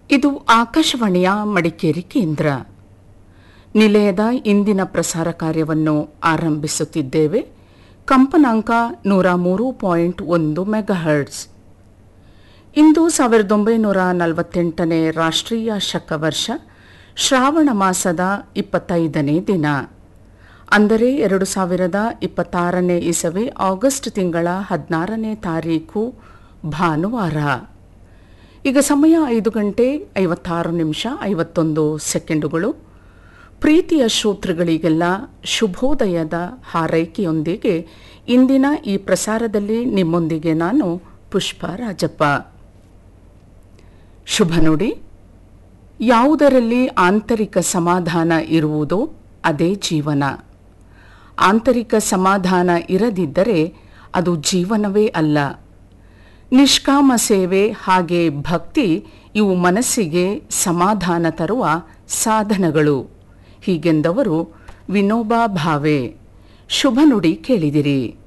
ಇದು ಆಕಾಶವಾಣಿಯ ಮಡಿಕೇರಿ ಕೇಂದ್ರ ನಿಲಯದ ಇಂದಿನ ಪ್ರಸಾರ ಕಾರ್ಯವನ್ನು ಆರಂಭಿಸುತ್ತಿದ್ದೇವೆ ಕಂಪನಾಂಕ ನೂರ ಮೂರು ಪಾಯಿಂಟ್ ಒಂದು ಮೆಗಾಹರ್ಟ್ಸ್ ಇಂದು ಸಾವಿರದ ಒಂಬೈನೂರ ನಲವತ್ತೆಂಟನೇ ರಾಷ್ಟ್ರೀಯ ಶಕವರ್ಷ ಶ್ರಾವಣ ಮಾಸದ ಇಪ್ಪತ್ತೈದನೇ ದಿನ ಅಂದರೆ ಎರಡು ಸಾವಿರದ ಇಪ್ಪತ್ತಾರನೇ ಇಸವಿ ಆಗಸ್ಟ್ ತಿಂಗಳ ಹದಿನಾರನೇ ತಾರೀಕು ಭಾನುವಾರ ಈಗ ಸಮಯ ಐದು ಗಂಟೆ ಐವತ್ತಾರು ನಿಮಿಷ ಐವತ್ತೊಂದು ಸೆಕೆಂಡುಗಳು ಪ್ರೀತಿಯ ಶ್ರೋತೃಗಳಿಗೆಲ್ಲ ಶುಭೋದಯದ ಹಾರೈಕೆಯೊಂದಿಗೆ ಇಂದಿನ ಈ ಪ್ರಸಾರದಲ್ಲಿ ನಿಮ್ಮೊಂದಿಗೆ ನಾನು ಪುಷ್ಪ ರಾಜಪ್ಪ ಶುಭ ನುಡಿ ಯಾವುದರಲ್ಲಿ ಆಂತರಿಕ ಸಮಾಧಾನ ಇರುವುದೋ ಅದೇ ಜೀವನ ಆಂತರಿಕ ಸಮಾಧಾನ ಇರದಿದ್ದರೆ ಅದು ಜೀವನವೇ ಅಲ್ಲ ನಿಷ್ಕಾಮ ಸೇವೆ ಹಾಗೆ ಭಕ್ತಿ ಇವು ಮನಸ್ಸಿಗೆ ಸಮಾಧಾನ ತರುವ ಸಾಧನಗಳು ಹೀಗೆಂದವರು ವಿನೋಬಾ ಭಾವೆ ಶುಭ ನುಡಿ ಕೇಳಿದಿರಿ